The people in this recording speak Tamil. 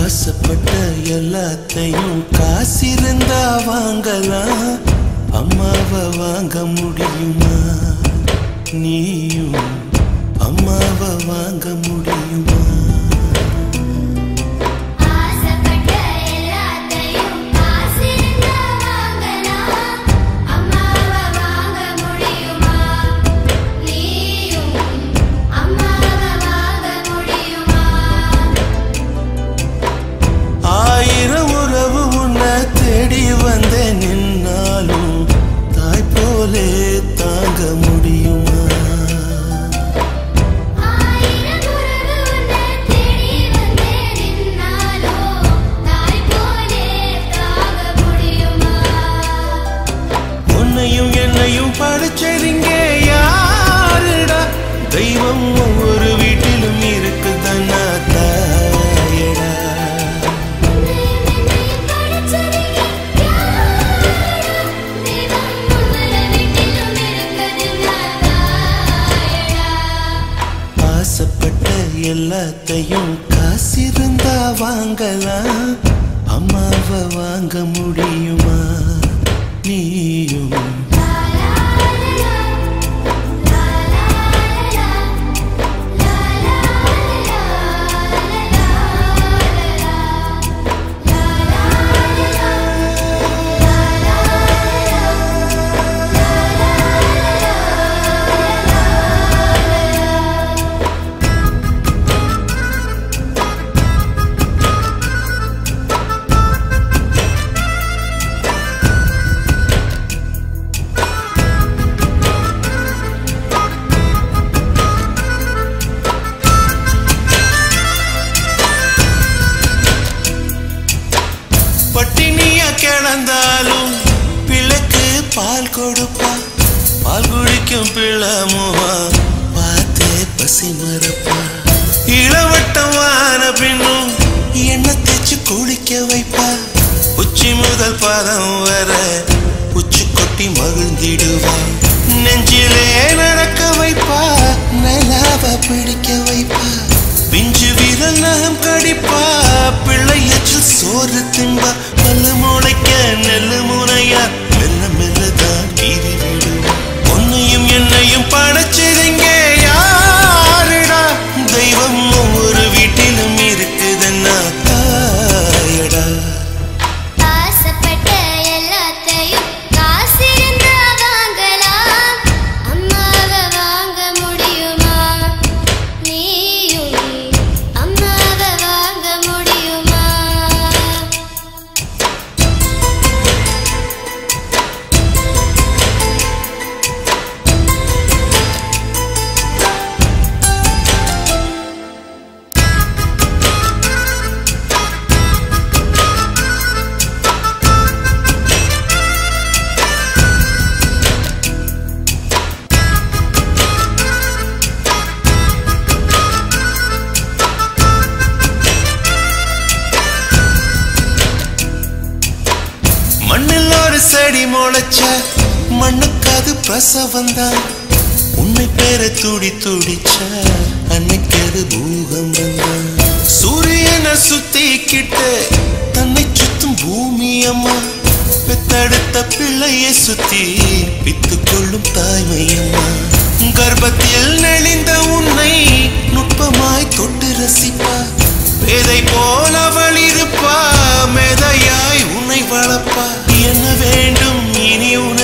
ஆசைப்பட்ட எல்லாத்தையும் காசிருந்தா வாங்கலாம் அம்மாவை வாங்க முடியுமா நீயும் அம்மாவை வாங்க முடியுமா ஆசைப்பட்ட எல்லாத்தையும் காசிருந்தா வாங்கலாம் அம்மாவை வாங்க முடியுமா நீயும் அம்மாவை வாங்க முடியுமா ஆயிரம் உறவு உன்னை தேடி வந்தே நின்னாலும் தாய் போலே தாங்க முடியுமா ஆயிரம் உறவு உன்னை தேடி வந்தே நின்னாலோ தாய் போலே தாங்க முடியுமா உன்னையும் என்னையும் படிச்சதிங்க யாருடா தெய்வம் ஒவ்வொரு வீட்டிலும் இருக்குதன்னா தாயடா ஆசைப்பட்ட எல்லாத்தையும் காசிருந்தா வாங்கலாம் அம்மாவை வாங்க முடியுமா நீயும் பட்டினியா கிடந்தாலும் பிள்ளைக்கு பால் கொடுப்பா பால் குடிக்கும் பிள்ளமுவா பார்த்தே பசி மறப்பா இளவட்டமான பின்னும் எண்ணெய் தேய்ச்சி குளிக்க வைப்பா உச்சி முதல் பாதம் வர உச்சி கொட்டி மகிழ்ந்திடுவா நெஞ்சிலே நடக்க வைப்பா நிலாவ பிடிக்க வைப்பா பிஞ்சு விரல் நகம் கடிப்பா பிள்ளை எச்சில் சோறு தின்பா பல்லு முளைக்க நெல்லு முனையா மெல்ல மெல்லதான் கீறி விடுவா உன்னையும் என்னையும் படைச்சதுங்க யாருடா தெய்வம் ஒவ்வொரு வீட்டிலும் இருக்குதுன்னா தாயடா ஆசைப்பட்ட எல்லாத்தையும் காசிருந்தா வாங்கலாம் அம்மாவை வாங்க முடியுமா நீயும் அம்மாவை வாங்க முடியுமா மண்ணில் ஒரு செடி முளைச்ச மண்ணுக்கு அது பிரசவந்தான் உன்னை பேர துடி துடிச்ச அன்னைக்கு அது பூகம்பம் தான் சூரியனை சுத்திக்கிட்டு தன்னை சுத்தும் பூமி அம்மா பெத்தெடுத்த பிள்ளையை சுத்தி பித்து கொள்ளும் தாய்மை அம்மா கர்ப்பத்தில் நெளிந்த உன்னை நுட்பமாய் தொட்டு ரசிப்பா பேதை போல அவள் இருப்பா மேதையாய் உன்னை வளர்ப்பா என்ன வேண்டும் இனி உனக்கு